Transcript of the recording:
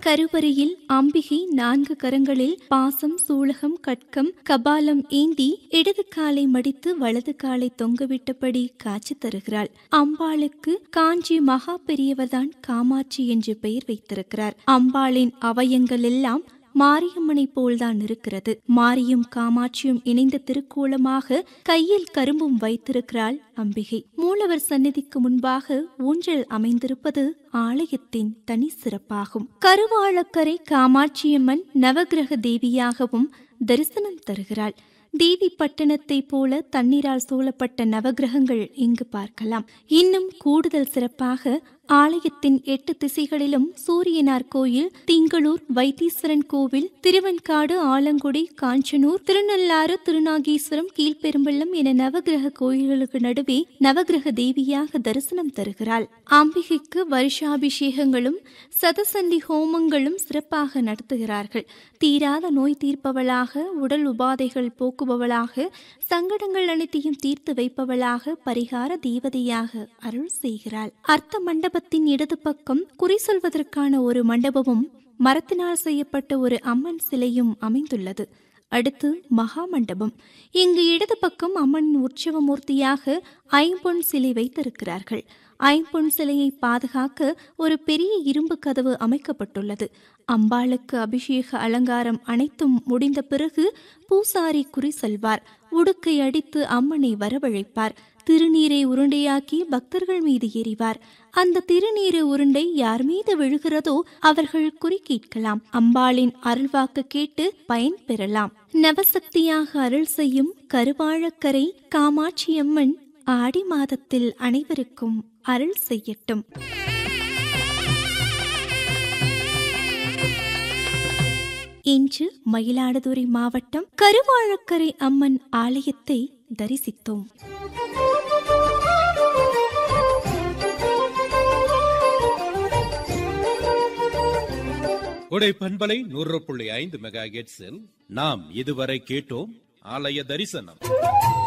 கருவறையில் அம்பிகை நான்கு கரங்களில் பாசம் சூலகம் கட்கம் கபாலம் ஏந்தி இடது காலை மடித்து வலது காலை தொங்கவிட்டபடி காட்சி தருகிறாள் அம்பாளுக்கு காஞ்சி மகா பெரியவர்தான் காமாட்சி என்று பெயர் வைத்திருக்கிறார் அம்பாளின் அவயங்கள் எல்லாம் மாரியம்மனை போல்தான் இருக்கிறது மாரியும் காமாட்சியும் இணைந்த திருக்கோலமாக கையில் கரும்பும் வைத்திருக்கிறாள் அம்பிகை மூலவர் சந்நிதிக்கு முன்பாக ஊஞ்சல் அமைந்திருப்பது ஆலயத்தின் தனி சிறப்பாகும் கருவாழக்கரை காமாட்சியம்மன் நவகிரக தேவியாகவும் தரிசனம் தருகிறாள் தேவி பட்டணத்தைப் போல தண்ணீரால் சூழப்பட்ட நவகிரகங்கள் இங்கு பார்க்கலாம் இன்னும் கூடுதல் சிறப்பாக ஆலயத்தின் எட்டு திசைகளிலும் சூரியனார் கோயில் திங்களூர் வைத்தீஸ்வரன் கோவில் திருவெண்காடு ஆலங்குடி காஞ்சனூர் திருநள்ளாறு திருநாகீஸ்வரம் கீழ்பெரும்பள்ளம் என நவகிரக கோயில்களுக்கு நடுவே நவகிரக தேவியாக தரிசனம் தருகிறாள் அம்பிகைக்கு வருஷாபிஷேகங்களும் சதசந்தி ஹோமங்களும் சிறப்பாக நடத்துகிறார்கள் தீராத நோய் தீர்ப்பவளாக உடல் உபாதைகள் போக்குபவளாக சங்கடங்கள் அனைத்தையும் தீர்த்து வைப்பவளாக பரிகார தேவதையாக அருள் செய்கிறாள் அர்த்த மண்டபத்தின் இடது பக்கம் குறி சொல்வதற்கான ஒரு மண்டபமும் மரத்தினால் செய்யப்பட்ட ஒரு அம்மன் சிலையும் அமைந்துள்ளது அடுத்து மகா மண்டபம் இங்கு இடது பக்கம் அம்மன் உற்சவ மூர்த்தியாக ஐம்பொன் சிலை வைத்திருக்கிறார்கள் ஐம்பொன் சிலையை பாதுகாக்க ஒரு பெரிய இரும்பு கதவு அமைக்கப்பட்டுள்ளது அம்பாளுக்கு அபிஷேக அலங்காரம் அனைத்தும் முடிந்த பிறகு பூசாரி குறி செல்வார் உடுக்கை அடித்து அம்மனை வரவழைப்பார் திருநீரை உருண்டையாக்கி பக்தர்கள் மீது எறிவார் அந்த திருநீரு உருண்டை யார் மீது விழுகிறதோ அவர்கள் குறி கேட்கலாம் அம்பாளின் அருள்வாக்கு கேட்டு பயன் பெறலாம் நவசக்தியாக அருள் செய்யும் கருவாழக்கரை காமாட்சியம்மன் ஆடி மாதத்தில் அனைவருக்கும் அருள் செய்யட்டும் இன்று மயிலாடுதுறை மாவட்டம் கருவாழக்கரை அம்மன் ஆலயத்தை தரிசித்தோம் கொடை பண்பலை நூறு புள்ளி ஐந்து மெகா நாம் இதுவரை கேட்டோம் ஆலய தரிசனம்